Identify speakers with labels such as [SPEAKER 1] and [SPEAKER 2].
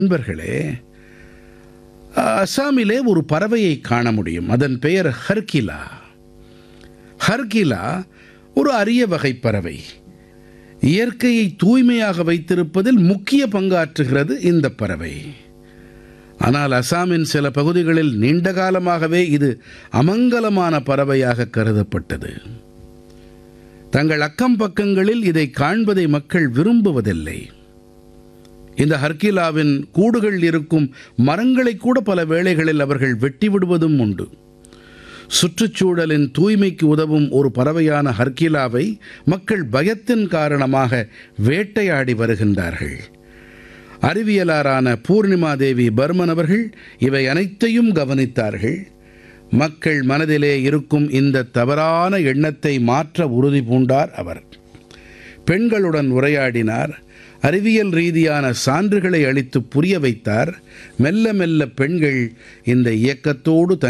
[SPEAKER 1] நண்பர்களே அசாமிலே ஒரு பறவையை காண முடியும் அதன் பெயர் ஹர்கிலா ஹர்கிலா ஒரு அரிய வகை பறவை இயற்கையை தூய்மையாக வைத்திருப்பதில் முக்கிய பங்காற்றுகிறது இந்த பறவை ஆனால் அசாமின் சில பகுதிகளில் நீண்ட காலமாகவே இது அமங்கலமான பறவையாக கருதப்பட்டது தங்கள் அக்கம் பக்கங்களில் இதை காண்பதை மக்கள் விரும்புவதில்லை இந்த ஹர்கிலாவின் கூடுகள் இருக்கும் மரங்களை கூட பல வேளைகளில் அவர்கள் வெட்டி விடுவதும் உண்டு சுற்றுச்சூழலின் தூய்மைக்கு உதவும் ஒரு பறவையான ஹர்கிலாவை மக்கள் பயத்தின் காரணமாக வேட்டையாடி வருகின்றார்கள் அறிவியலாரான பூர்ணிமா தேவி பர்மன் அவர்கள் இவை அனைத்தையும் கவனித்தார்கள் மக்கள் மனதிலே இருக்கும் இந்த தவறான எண்ணத்தை மாற்ற உறுதி பூண்டார் அவர் பெண்களுடன் உரையாடினார் அறிவியல் ரீதியான சான்றுகளை அளித்து புரிய வைத்தார் மெல்ல மெல்ல பெண்கள் இந்த இயக்கத்தோடு